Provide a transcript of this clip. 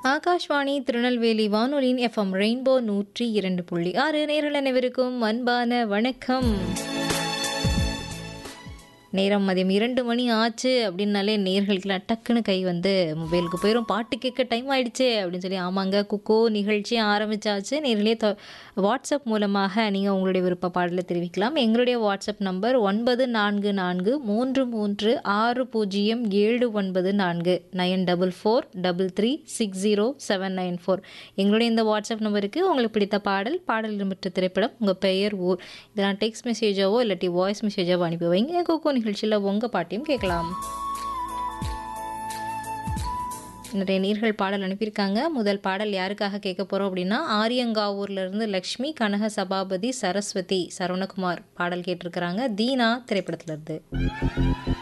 ஆகாஷ்வாணி திருநெல்வேலி வானொலியின் FM rainbow நூற்றி இரண்டு புள்ளி ஆறு நேரில் அனைவருக்கும் அன்பான வணக்கம் நேரம் மதியம் இரண்டு மணி ஆச்சு அப்படின்னாலே நேர்களுக்கெல்லாம் டக்குன்னு கை வந்து மொபைலுக்கு போயிடும் பாட்டு கேட்க டைம் ஆயிடுச்சு அப்படின்னு சொல்லி ஆமாங்க குக்கோ நிகழ்ச்சி ஆரம்பிச்சாச்சு நேரிலே தொ வாட்ஸ்அப் மூலமாக நீங்கள் உங்களுடைய விருப்ப பாடலை தெரிவிக்கலாம் எங்களுடைய வாட்ஸ்அப் நம்பர் ஒன்பது நான்கு நான்கு மூன்று மூன்று ஆறு பூஜ்ஜியம் ஏழு ஒன்பது நான்கு nine double four double three six zero seven nine four எங்களுடைய இந்த வாட்ஸ்அப் நம்பருக்கு உங்களுக்கு பிடித்த பாடல் பாடல் இடம்பெற்ற திரைப்படம் உங்கள் பெயர் ஊர் இதெல்லாம் டெக்ஸ்ட் மெசேஜாவோ இல்லாட்டி வாய்ஸ் மெசேஜாவோ அனுப்பி வைங்க குக்கோ நிகழ்ச்சியில் உங்கள் பாட்டையும் கேட்கலாம் நிறைய நீர்கள் பாடல் அனுப்பியிருக்காங்க முதல் பாடல் யாருக்காக கேட்க போகிறோம் அப்படின்னா ஆரியங்காவூர்லேருந்து லக்ஷ்மி கனக சபாபதி சரஸ்வதி சரவணகுமார் பாடல் கேட்டிருக்கிறாங்க தீனா திரைப்படத்துலேருந்து